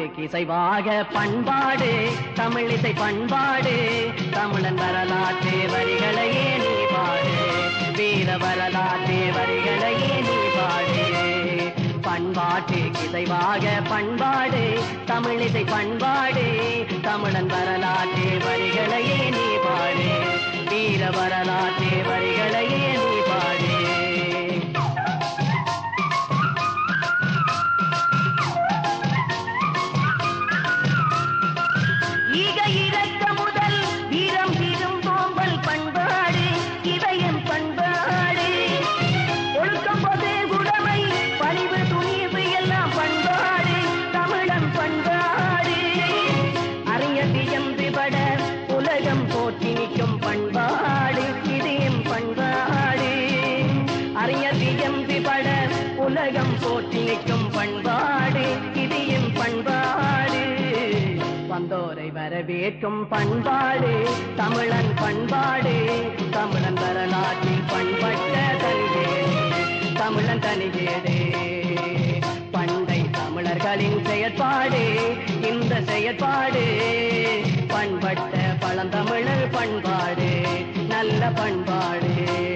இசைவாக பண்பாடு தமிழிசை பண்பாடு தமிழன் வரலாற்று வரிகளையே நீ பாடு வீர வரலாற்று வரிகளையே நீ பாடு பண்பாட்டு இசைவாக பண்பாடு தமிழிசை பண்பாடு தமிழன் வரலாற்று வரிகளையே நீ பாடு வீர வரலாற்று வரிகளையே நீ பாடு ஈக இறக்க முதல் வீரம் தீரும் சோம்பல் பண்பாடு இதயம் பண்பாடு ஒழுக்கம் போது உடைமை பணிவு துணிவு எல்லாம் பண்பாடு தமிழன் பண்பாடு அறியதியந்து பட உலகம் போற்றி நிற்கும் பண்பாடு இதயம் பண்பாடு அறியதியந்து பட உலகம் போற்றி நிற்கும் பண்பாடு இதயம் பண்பாடு வந்தோரை வரவேற்கும் பண்பாடு தமிழன் பண்பாடு தமிழன் வரலாற்றில் பண்பட்ட தனிகேடு தமிழன் தனிகேடு பண்டை தமிழர்களின் செயற்பாடு இந்த செயற்பாடு பண்பட்ட பழந்தமிழர் பண்பாடு நல்ல பண்பாடு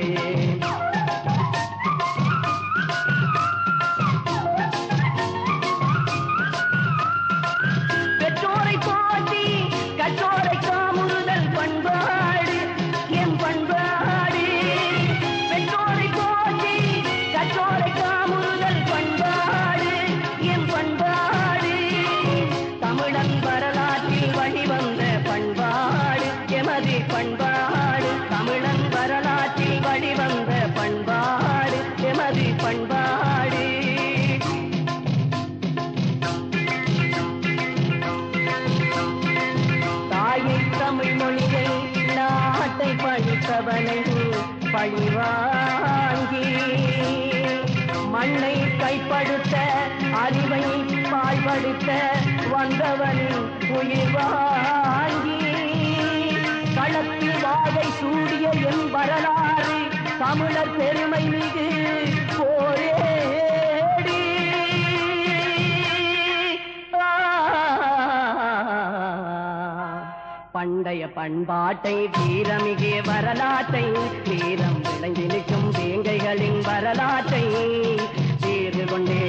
பெற்றோரை போற்றி கற்றோரை காமுறுதல் பண்பாடு என் பண்பாடு பெற்றோரை போற்றி கற்றோரை காமுறுதல் பண்பாடு என் பண்பாடு தமிழன் வரலாற்றில் வழிவந்த பண்பாடு எமது பண்பாடு தமிழன் வரலாற்றில் வழிவந்த பண்பாடு எமது பண்பாடு தாயை தமிழ் மொழியை நாட்டை படித்தவனை பழிவாங்கி மண்ணை கைப்படுத்த அறிவை பாழ்படுத்த வந்தவன் உயிர் வாங்கி களத்தில் வாகை சூடிய என் வரலாறு தமிழர் பெருமை மிகு போரேடி பண்டைய பண்பாட்டை வீரமிகு வரலாற்றை வீரம் விளங்கி நிற்கும் வேங்கைகளின் வரலாற்றை வீறு கொண்டே